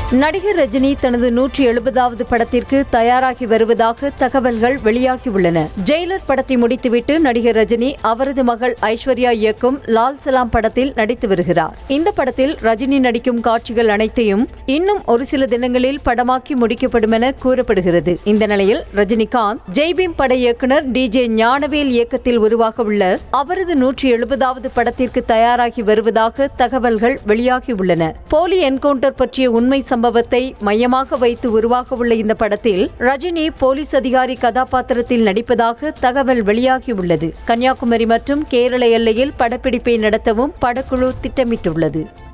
நடிகர் ரஜினி தனது நூற்றி எழுபதாவது படத்திற்கு தயாராகி வருவதாக தகவல்கள் வெளியாகியுள்ளன ஜெயிலர் படத்தை முடித்துவிட்டு நடிகர் ரஜினி அவரது மகள் ஐஸ்வர்யா இயக்கும் லால் சலாம் படத்தில் நடித்து வருகிறார் இந்த படத்தில் ரஜினி நடிக்கும் காட்சிகள் அனைத்தையும் இன்னும் ஒரு சில தினங்களில் படமாக்கி முடிக்கப்படும் என கூறப்படுகிறது இந்த நிலையில் ரஜினிகாந்த் ஜெய்பீம் பட இயக்குனர் டி ஜே ஞானவேல் இயக்கத்தில் உருவாக உள்ள அவரது நூற்றி எழுபதாவது படத்திற்கு தயாராகி வருவதாக தகவல்கள் வெளியாகியுள்ளன போலி என்கவுண்டர் பற்றிய உண்மை சம்பவத்தை மையமாக வைத்து உருவாகவுள்ள இந்த படத்தில் ரஜினி போலீஸ் அதிகாரி கதாபாத்திரத்தில் நடிப்பதாக தகவல் வெளியாகியுள்ளது கன்னியாகுமரி மற்றும் கேரள எல்லையில் படப்பிடிப்பை நடத்தவும் படக்குழு திட்டமிட்டுள்ளது